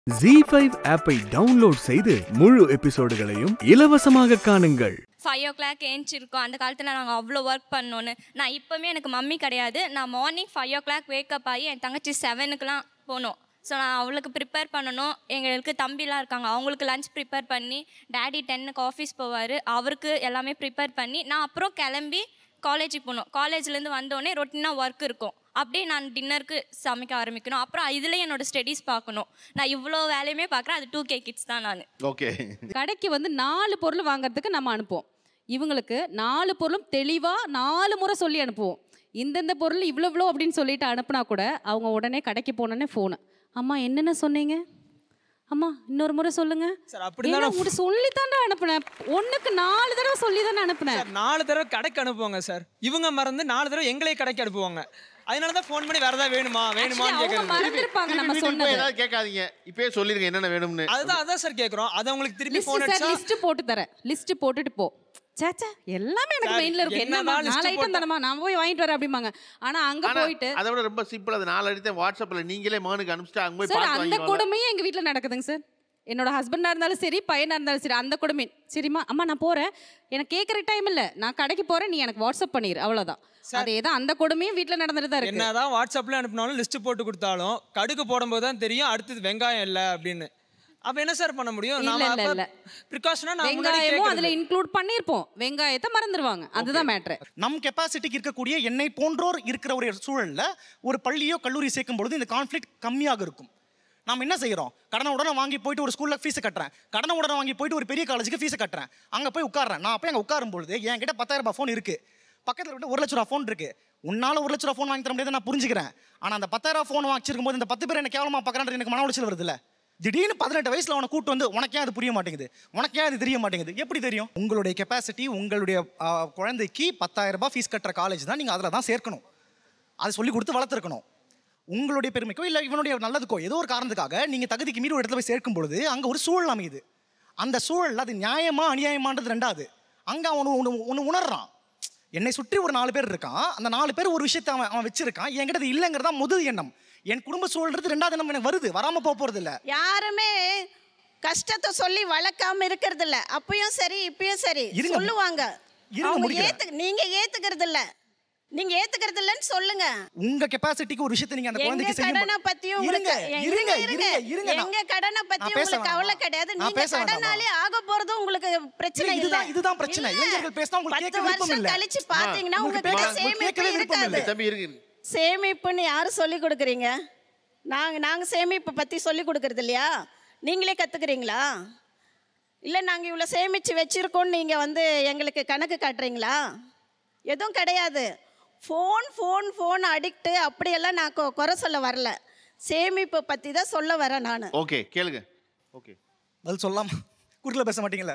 G five ஆப்பை download செய்து முழு எபிசோடுகளையும் இலவசமாக காணுங்கள் ஃபைவ் ஓ கிளாக் ஏஞ்சிருக்கோம் அந்த காலத்தில் நாங்கள் அவ்வளோ ஒர்க் பண்ணோன்னு நான் இப்போவுமே எனக்கு மம்மி கிடையாது நான் morning five o'clock wake up ஆகி என் தங்கச்சி செவனுக்குலாம் போகணும் ஸோ நான் அவளுக்கு ப்ரிப்பேர் பண்ணணும் எங்களுக்கு தம்பிலாம் இருக்காங்க அவங்களுக்கு லஞ்ச் ப்ரிப்பேர் பண்ணி டேடி டென்னுக்கு ஆஃபீஸ் போவார் அவருக்கு எல்லாமே ப்ரிப்பேர் பண்ணி நான் அப்புறம் கிளம்பி காலேஜுக்கு போகணும் காலேஜ்லேருந்து வந்தோடனே ரொட்டீனாக ஒர்க் இருக்கும் அப்படியே நான் டின்னருக்கு சமைக்க ஆரம்பிக்கணும் அப்புறம் இதுலேயே என்னோட ஸ்டடீஸ் பார்க்கணும் நான் இவ்வளோ வேலையுமே பார்க்குறேன் அது டூ கே கிட்ஸ் தான் நான் ஓகே கடைக்கு வந்து நாலு பொருள் வாங்குறதுக்கு நம்ம அனுப்புவோம் இவங்களுக்கு நாலு பொருளும் தெளிவாக நாலு முறை சொல்லி அனுப்புவோம் இந்தந்த பொருள் இவ்வளோ இவ்வளோ அப்படின்னு சொல்லிட்டு அனுப்புனா கூட அவங்க உடனே கடைக்கு போனோடனே ஃபோனு அம்மா என்னென்ன சொன்னீங்க அம்மா இன்னொரு முறை சொல்லுங்க சார் அப்படி ஏன்னா தான் உங்களுக்கு சொல்லி அனுப்புனேன் ஒன்றுக்கு நாலு தடவை சொல்லி தானே அனுப்புனேன் சார் நாலு தடவை கடைக்கு அனுப்புவாங்க சார் இவங்க மறந்து நாலு தடவை எங்களே கடைக்கு அனுப்புவாங்க அதனால தான் ஃபோன் பண்ணி வேற ஏதாவது வேணுமா வேணுமான்னு அவங்க கேட்கறது மறந்துருப்பாங்க நம்ம வீட்டுக்கு போய் சொன்னது ஏதாவது கேட்காதீங்க இப்பயே சொல்லிருங்க என்னென்ன வேணும்னு அதுதான் அதான் சார் கேட்குறோம் அது அவங்களுக்கு திருப்பி லிஸ்ட் ஃபோன் சார் அடிச்சா லிஸ்ட் போட்டு தரேன் லிஸ்ட் போட்டுட்டு போ சேச்சா எல்லாமே எனக்கு சார், மெயின்ல இருக்கு என்னதான் என்னமா list நாலு ஐட்டம் போட்டா- தானமா நான் போய் வாங்கிட்டு வரேன் அப்படிம்பாங்க ஆனா அங்க ஆனா போயிட்டு அதை விட ரொம்ப சிம்பிள் அது நாலு அடித்த வாட்ஸ்அப்ல நீங்களே மகனுக்கு அனுப்பிச்சிட்டு அங்க போய் சார் பார்த்து அந்த வாங்கிடுவாங்க கொடுமையும் எங்க வீட்ல நடக்குதுங்க சார் என்னோட ஹஸ்பண்டா இருந்தாலும் சரி பையனா இருந்தாலும் சரி அந்த கொடுமை சரிம்மா அம்மா நான் போறேன் எனக்கு கேட்குற டைம் இல்ல நான் கடைக்கு போறேன் நீ எனக்கு வாட்ஸ்அப் பண்ணிரு அவ்வளவுதான் அதே தான் அந்த கொடுமையும் வீட்ல நடந்துட்டு தான் இருக்கு என்னதான் வாட்ஸ்அப்ல அனுப்பினாலும் லிஸ்ட் போட்டு கொடுத்தாலும் கடுகு போடும்போது தான் தெரியும் அடுத்தது வெங்காயம் இல்லை அப்படின்னு அப்ப என்ன சார் பண்ண முடியும் இல்ல, நாம இல்ல, இல்ல. ப்ரிகாஷனா நான் முன்னாடி வெங்காயமும் அதுல கேட்கறது. இன்க்ளூட் பண்ணிருப்போம் வெங்காயத்தை மறந்துருவாங்க அதுதான் மேட்ரு நம் கெப்பாசிட்டிக்கு இருக்கக்கூடிய என்னை போன்றோர் இருக்கிற ஒரு சூழல்ல ஒரு பள்ளியோ கல்லூரி சேர்க்கும் பொழுது இந்த கான்ஃப்ளிக்ட் கம்மியாக இருக்கும் நாம் என்ன செய்கிறோம் கடனை உடனே வாங்கி போயிட்டு ஒரு ஸ்கூலில் ஃபீஸை கட்டுறேன் கடனை உடனே வாங்கி போயிட்டு ஒரு பெரிய காலேஜுக்கு ஃபீஸை கட்டுறேன் அங்கே போய் உட்கார்றேன் நான் போய் அங்கே உட்காரும் பொழுது என்கிட்ட பத்தாயிரம் ரூபாய் ஃபோன் இருக்கு பக்கத்தில் விட்டு ஒரு லட்ச ரூபா ஃபோன் இருக்கு உன்னால ஒரு லட்ச ரூபா ஃபோன் வாங்கி தர முடியாது நான் புரிஞ்சுக்கிறேன் ஆனால் அந்த பத்தாயிரம் ஃபோன் வச்சிருக்கும் போது இந்த பத்து பேர் என்ன கேவலமாக பார்க்குறான்ற எனக்கு மன உளைச்சல் வருதுல்ல திடீர்னு பதினெட்டு வயசுல அவனை கூட்டு வந்து உனக்கே அது புரிய மாட்டேங்குது உனக்கே அது தெரிய மாட்டேங்குது எப்படி தெரியும் உங்களுடைய கெப்பாசிட்டி உங்களுடைய ஆ, குழந்தைக்கு பத்தாயிரம் ரூபாய் ஃபீஸ் கட்டுற காலேஜ் தான் நீங்கள் அதில் தான் சேர்க்கணும் அதை சொல்லி கொடுத்து வளர்த்துருக்கணும் உங்களுடைய பெருமைக்கோ இல்லை இவனுடைய நல்லதுக்கோ ஏதோ ஒரு காரணத்துக்காக நீங்கள் தகுதிக்கு மீறி ஒரு இடத்துல போய் சேர்க்கும் பொழுது அங்கே ஒரு சூழல் அமையுது அந்த சூழல் அது நியாயமா அநியாயமான்றது ரெண்டாவது அங்கே அவன் ஒன்று ஒன்று உணர்றான் என்னை சுற்றி ஒரு நாலு பேர் இருக்கான் அந்த நாலு பேர் ஒரு விஷயத்தை அவன் அவன் வச்சிருக்கான் என்கிட்ட அது இல்லைங்கிறதா முதல் எண்ணம் என் குடும்ப சூழல்றது ரெண்டாவது எண்ணம் எனக்கு வருது வராமல் போக போகிறது இல்லை யாருமே கஷ்டத்தை சொல்லி வளர்க்காம இருக்கிறது இல்ல அப்பயும் சரி இப்பயும் சரி இருங்க. சொல்லுவாங்க இருங்க, அவங்க முடிக்கிறேன். ஏத்து நீங்க ஏத்துக்கிறது இல்ல நீங்க ஏத்துக்கிறது இல்லன்னு சொல்லுங்க உங்க கெப்பாசிட்டிக்கு ஒரு விஷயத்தை நீங்க அந்த எங்க குழந்தைக்கு செய்யும் கடனை போ- பத்தியும் இருங்க உங்களுக்கு இருங்க இருங்க இருங்க இருங்க நான்- எங்க கடனை பத்தி நான் பேச உங்களுக்கு கவலை வேணாமா? கிடையாது நான் நீங்க பேச வேணாமா? கடனாலே ஆக போறதும் உங்களுக்கு பிரச்சனை இல்ல, இல்ல இதுதான் இதுதான் பிரச்சனை இல்ல. இளைஞர்கள் பேசினா உங்களுக்கு பத்து கேட்க விருப்பம் வருஷம் இல்ல கழிச்சு பாத்தீங்கன்னா உங்களுக்கு உங்ககிட்ட பேச- உங்களுக்கு சேமிப்பு கேட்கவே விருப்பம் இருக்காது இல்ல. தம்பி இருக்கு சேமிப்புன்னு யாரு சொல்லி கொடுக்குறீங்க நாங்க நாங்க சேமிப்பு பத்தி சொல்லி கொடுக்கறது இல்லையா நீங்களே கத்துக்கிறீங்களா இல்ல நாங்க இவ்வளவு சேமிச்சு வச்சிருக்கோம்னு நீங்க வந்து எங்களுக்கு கணக்கு காட்டுறீங்களா எதுவும் கிடையாது ஃபோன் ஃபோன் ஃபோன் அடிக்ட்டு அப்படியெல்லாம் நான் கொ- குறை சொல்ல வரல சேமிப்பு பத்தி தான் சொல்ல வரேன் நான் ஓகே கேளுங்க ஓகே பதில் சொல்லாம குறுக்கில் பேச மாட்டீங்களா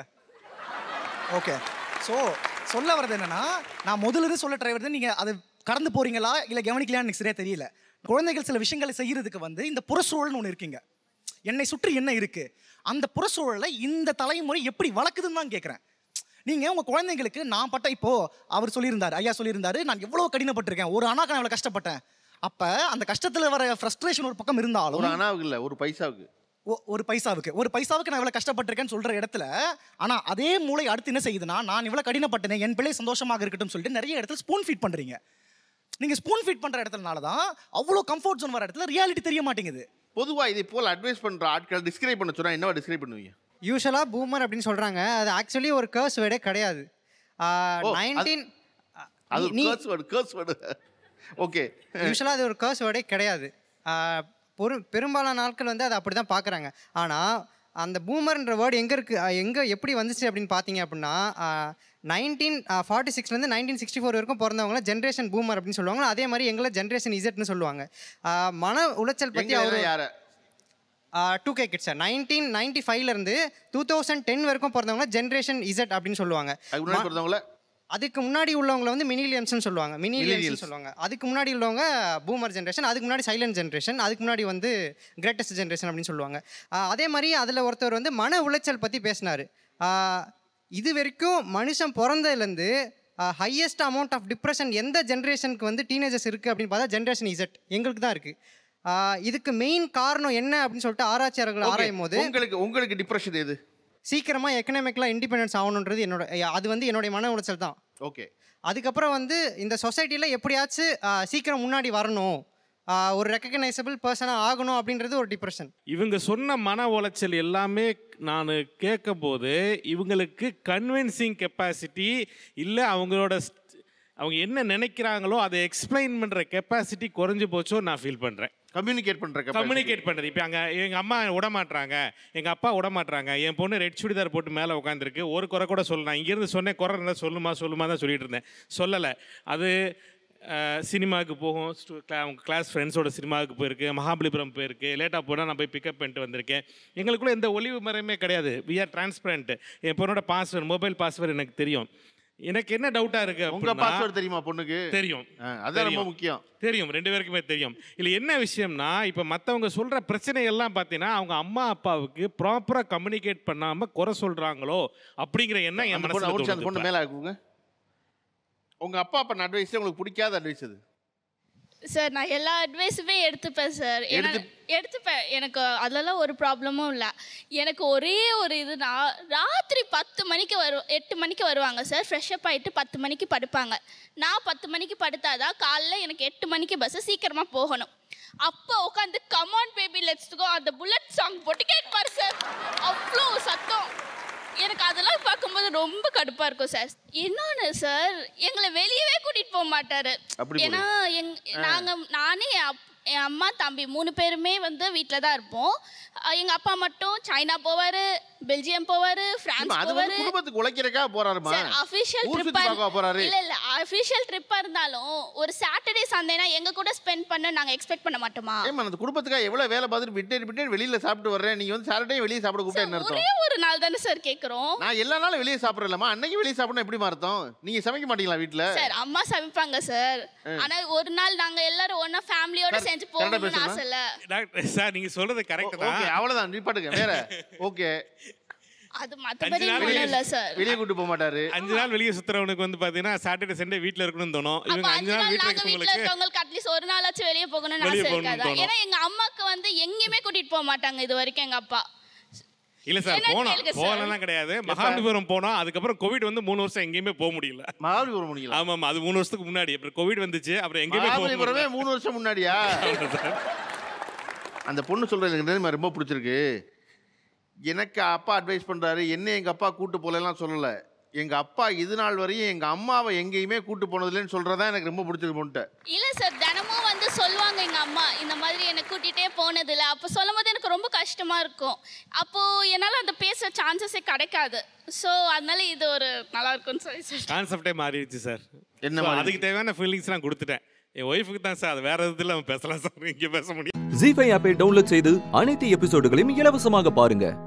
ஓகே ஸோ சொல்ல வர்றது என்னன்னா நான் முதல்ல இருந்து சொல்ல ட்ரை வருது நீங்கள் அது கடந்து போறீங்களா இல்லை கவனிக்கலையான்னு எனக்கு சரியா தெரியல குழந்தைகள் சில விஷயங்களை செய்யறதுக்கு வந்து இந்த புறச்சூழல்னு ஒன்று இருக்கீங்க என்னை சுற்றி என்ன இருக்கு அந்த புறச்சூழலை இந்த தலைமுறை எப்படி வளர்க்குதுன்னு தான் கேட்குறேன் நீங்கள் உங்கள் குழந்தைங்களுக்கு நான் பட்ட இப்போ அவர் சொல்லியிருந்தார் ஐயா சொல்லியிருந்தாரு நான் எவ்வளோ கடினப்பட்டிருக்கேன் ஒரு அண்ணாக்கு நான் எவ்வளோ கஷ்டப்பட்டேன் அப்போ அந்த கஷ்டத்தில் வர ஃப்ரஸ்ட்ரேஷன் ஒரு பக்கம் இருந்தாலும் ஒரு அணாவுக்கு இல்ல ஒரு பைசாவுக்கு ஒ- ஒரு பைசாவுக்கு ஒரு பைசாவுக்கு நான் இவ்வளோ கஷ்டப்பட்டிருக்கேன்னு சொல்ற இடத்துல ஆனால் அதே மூளை அடுத்து என்ன செய்யுதுன்னா நான் இவ்வளோ கடினப்பட்டேன் என் பிள்ளை சந்தோஷமாக இருக்கட்டும் சொல்லிட்டு நிறைய இடத்துல ஸ்பூன் ஃபீட் பண்றீங்க நீங்க ஸ்பூன் ஃபீட் பண்ற இடத்துலனால தான் அவ்வளோ கம்ஃபர்ட் ஜோன் வர இடத்துல ரியாலிட்டி தெரிய மாட்டேங்குது பொதுவா இதை போல் அட்வைஸ் பண்ற ஆட்கள் டிஸ்கிரைப் பண்ண சொன்னா என்னவா டிஸ்கிரைப் பண்ணுவீங்க யூஸ்வலாக பூமர் அப்படின்னு சொல்கிறாங்க அது ஆக்சுவலி ஒரு கேர்ஸ் வேர்டே கிடையாது ஓ, அது- நைன்டீன் அது நீ cares word cares word okay யூஸ்வலாக அது ஒரு கேர்ஸ் வேர்டே கிடையாது ஆஹ் பொரு பெரும்பாலான நாட்கள் வந்து அதை அப்படி தான் பார்க்குறாங்க ஆனால் அந்த பூமர்ன்ற வேர்டு எங்கே இருக்குது எங்கே எப்படி வந்துச்சு அப்படின்னு பார்த்தீங்க அப்படின்னா நைன்டீன் ஃபார்ட்டி சிக்ஸ்லேருந்து நைன்டீன் சிக்ஸ்டி ஃபோர் வரைக்கும் பிறந்தவங்கள ஜென்ரேஷன் பூமர் அப்படின்னு சொல்லுவாங்க அதே மாதிரி எங்களை ஜென்ரேஷன் இசட்னு சொல்லுவாங்க ஆஹ் மன உளைச்சல் பற்றி எங்க அவர் யார two K kids sir nineteen ninety ஃபைவ்லேருந்து டூ தௌசண்ட் டென் வரைக்கும் பிறந்தவங்க ஜென்ரேஷன் இசட் அப்படின்னு சொல்லுவாங்க அதுக்கு முன்னாடி பிறந்தவங்கள அதுக்கு முன்னாடி உள்ளவங்கள வந்து மினிலியன்ஸ்னு சொல்லுவாங்க Millennials. மினிலியன்ஸ் சொல்லுவாங்க அதுக்கு முன்னாடி உள்ளவங்க பூமர் ஜென்ரேஷன் அதுக்கு முன்னாடி சைலண்ட் ஜென்ரேஷன் அதுக்கு முன்னாடி வந்து கிரேட்டஸ்ட் ஜென்ரேஷன் அப்படின்னு சொல்லுவாங்க ஆஹ் அதே மாதிரி அதில் ஒருத்தர் வந்து மன உளைச்சல் பற்றி பேசினார் இது வரைக்கும் மனுஷன் பிறந்ததுலேருந்து ஹையஸ்ட் அமௌண்ட் ஆஃப் டிப்ரெஷன் எந்த ஜென்ரேஷனுக்கு வந்து டீனேஜர்ஸ் இருக்குது அப்படின்னு பார்த்தா ஜென்ரேஷன் இசட் எங்களுக்கு தான் இருக்குது ஆஹ் இதுக்கு மெயின் காரணம் என்ன அப்படின்னு சொல்லிட்டு ஆராய்ச்சியாளர்கள் Okay. ஆராயும் போது உங்களுக்கு உங்களுக்கு டிப்ரெஷன் எது சீக்கிரமா எக்கனாமிக்கலாக இண்டிபெண்டன்ஸ் ஆகணுன்றது என்னோட அது வந்து என்னுடைய மன உளைச்சல் தான் ஓகே அதுக்கப்புறம் வந்து இந்த சொசைட்டியில் எப்படியாச்சும் ஆஹ் சீக்கிரம் முன்னாடி வரணும் ஆஹ் ஒரு ரெக்கக்னைசபிள் பர்சனாக ஆகணும் அப்படின்றது ஒரு டிப்ரெஷன் இவங்க சொன்ன மன உளைச்சல் எல்லாமே நான் கேட்கும்போது இவங்களுக்கு கன்வின்சிங் கெப்பாசிட்டி இல்லை அவங்களோட st- அவங்க என்ன நினைக்கிறாங்களோ அதை எக்ஸ்பிளைன் பண்ணுற கெப்பாசிட்டி குறைஞ்சு போச்சோ நான் ஃபீல் பண்ணுறேன் கம்யூனிகேட் பண்ற capacity. கம்யூனிகேட் பண்ணுறது இப்போ அங்கே எங்கள் அம்மா விட மாட்றாங்க எங்கள் அப்பா விட மாட்றாங்க என் பொண்ணு ரெட் சுடிதார் போட்டு மேலே உட்காந்துருக்கு ஒரு குறை கூட சொல்லலாம் இங்கேருந்து சொன்னேன் குறை இருந்தால் சொல்லுமா சொல்லுமா தான் சொல்லிட்டு இருந்தேன் சொல்லலை அது அஹ், சினிமாவுக்கு போகும் ஸ்டு- கிளா- அவங்க கிளாஸ் ஃப்ரெண்ட்ஸோட சினிமாவுக்கு போயிருக்கு மகாபலிபுரம் போயிருக்கு லேட்டாக போனால் நான் போய் பிக்கப் பண்ணிட்டு வந்திருக்கேன் எங்களுக்குள்ள எந்த ஒளிவு மறையுமே கிடையாது வி ஆர் டிரான்ஸ்பரண்ட் என் பொண்ணோட பாஸ்வேர்டு மொபைல் பாஸ்வேர்டு எனக்கு தெரியும் எனக்கு என்ன டவுட்டாக இருக்கு உங்க அப்படின்னா- பாஸ்வேர்டு தெரியுமா பொண்ணுக்கு தெரியும் ஆ, அதான் ரொம்ப தெரியும். முக்கியம் தெரியும் ரெண்டு பேருக்குமே தெரியும் இல்லை என்ன விஷயம்னா இப்போ மற்றவங்க சொல்கிற பிரச்சனைகள்லாம் பார்த்தீங்கன்னா அவங்க அம்மா அப்பாவுக்கு ப்ராப்பராக கம்யூனிகேட் பண்ணாமல் குறை சொல்கிறாங்களோ அப்படிங்கிற எண்ணம் என் அந்த பொண்ணு ஒரு நிமிஷம் அந்த மனசில் பொண்ணு மேல கொடுங்க உங்க அப்பா பண்ண அட்வைஸ் உங்களுக்கு பிடிக்காத அட்வைஸ் அது சார் நான் எல்லா அட்வைஸுமே எடுத்துப்பேன் சார் ஏன்னா எடுத்துப்பேன் எனக்கு அதெல்லாம் ஒரு ப்ராப்ளமும் இல்லை எனக்கு ஒரே ஒரு இதுனா ராத்திரி பத்து மணிக்கு வரு எட்டு மணிக்கு வருவாங்க சார் ஃப்ரெஷ் அப் ஆகிட்டு பத்து மணிக்கு படுப்பாங்க நான் பத்து மணிக்கு படுத்தாதான் காலைல எனக்கு எட்டு மணிக்கு பஸ்ஸு சீக்கிரமாக போகணும் அப்போ உட்காந்து கமான் பேபி லெட்ஸ் கோ அந்த புல்லட் சாங் போட்டு கேட்பாரு சார் அவ்வளோ சத்தம் எனக்கு அதெல்லாம் பார்க்கும்போது ரொம்ப கடுப்பா இருக்கும் சார் இன்னொன்று சார் எங்களை வெளியவே கூட்டிட்டு போக மாட்டாரு அப்படி ஏன்னா எங் நாங்க நானே என் அப்- என் அம்மா தம்பி மூணு பேருமே வந்து வீட்டில் தான் இருப்போம் அஹ் எங்க அப்பா மட்டும் சைனா போவாரு பெல்ஜியம் போவாரு பிரான்ஸ் அது வந்து போவாரு குடும்பத்துக்கு உழைக்கிறக்கா போறாருமா சார் அஃபிஷியல் ஊர் சுத்தி ட்ரிப்பா பார்க்க போறாரு இல்ல இல்ல அஃபிஷியல் ட்ரிப்பா இருந்தாலும் ஒரு சாட்டர்டே சண்டேனா எங்க கூட ஸ்பெண்ட் பண்ண நாங்க எக்ஸ்பெக்ட் பண்ண மாட்டோமா ஏமா அந்த குடும்பத்துக்காக எவ்வளவு வேலை பார்த்துட்டு விட்டு விட்டு வெளியில சாப்பிட்டு வர்றேன் நீங்க வந்து சாட்டர்டே வெளியே சாப்பிட கூப்பிட்டா என்ன அர்த்தம் ஒரே ஒரு நாள் தானே சார் கேக்குறோம் நான் எல்லா நாளும் வெளியே சாப்பிடலாமா அன்னைக்கு வெளியே சாப்பிடணும் எப்படி அர்த்தம் நீங்க சமைக்க மாட்டீங்களா வீட்ல சார் அம்மா சமைப்பாங்க சார் ஆனா ஒரு நாள் நாங்க எல்லாரும் ஒண்ணா ஃபேமிலியோட சார், செஞ்சு கரெக்டா போகணும்னு பேசுமா? ஆசை இல்ல டாக்டர் சார் நீங்கள் சொல்கிறது கரெக்ட் ஓகே தான் அவ்வளவுதான் நிப்பாட்டுங்க வேற ஓகே அது மத்தபடி நாள் ஒண்ணும் இல்ல சார் வெளியே கூட்டு போக மாட்டாரு அஞ்சு நாள் வெளியே சுற்றுறவனுக்கு வந்து பார்த்தீங்கன்னா சாட்டர்டே சண்டே வீட்டில் இருக்கணும்னு தோணும் அப்ப இவங்க அஞ்சு அஞ்சு நாள் நாள் வீட்டில் நாங்க வீட்ல இருக்கவங்களுக்கு இருக்கவங்களுக்கு அட்லீஸ்ட் ஒரு நாளாச்சும் வெளியே போகணும்னு வெளிய ஆசை போகணும்னு இருக்காதா தோணும். ஏன்னா எங்க அம்மாக்கு வந்து எங்கேயுமே கூட்டிட்டு போக மாட்டாங்க இது வரைக்கும் எங்க அப்பா இல்லை சார் என்னன்னு போனோம் கேளுங்க சார். போகலாம் கிடையாது மகாபலிபுரம் போனோம் அதுக்கப்புறம் கோவிட் வந்து மூணு வருஷம் எங்கேயுமே போக முடியல மகாபலிபுரம் முடியல ஆமாம் ஆமாம் அது மூணு வருஷத்துக்கு முன்னாடி அப்புறம் கோவிட் வந்துச்சு அப்புறம் எங்கேயுமே போக மகாபலிபுரமே முடியல. மூணு வருஷம் முன்னாடியா அந்த பொண்ணு சொல்றது எனக்கு நிலைமை ரொம்ப பிடிச்சிருக்கு எனக்கு அப்பா அட்வைஸ் பண்றாரு என்ன எங்க அப்பா கூட்டு போகலாம் சொல்லல எங்க அப்பா இது நாள் வரையும் எங்க அம்மாவை எங்கேயுமே கூட்டு போனதில்லைன்னு சொல்றதா எனக்கு ரொம்ப பிடிச்சிருக்கு பொண்ணுட்ட இல்ல சார் தினமும் வந்து சொல்லுவாங்க எங்க அம்மா இந்த மாதிரி என்னை கூட்டிட்டே போனது இல்ல அப்போ சொல்லும் போது எனக்கு ரொம்ப கஷ்டமா இருக்கும் அப்போ என்னால அந்த பேசுற சான்சஸே கிடைக்காது ஸோ அதனால இது ஒரு நல்லா இருக்கும்னு சொல்லி சார் கான்செப்டே மாறிடுச்சு சார் என்ன So, மாறிடுச்சு? அதுக்கு தேவையான ஃபீலிங்ஸ் நான் கொடுத்துட்டேன் என் ஒய்ஃபுக்கு தான் சார் அது வேற விதத்தில் அவன் பேசலாம் சார் இங்கே பேச முடியும் ஜி ஃபைவ் ஆப்பை டவுன்லோட் செய்து அனைத்து எபிசோடுகளையும் இலவசமாக பாருங்க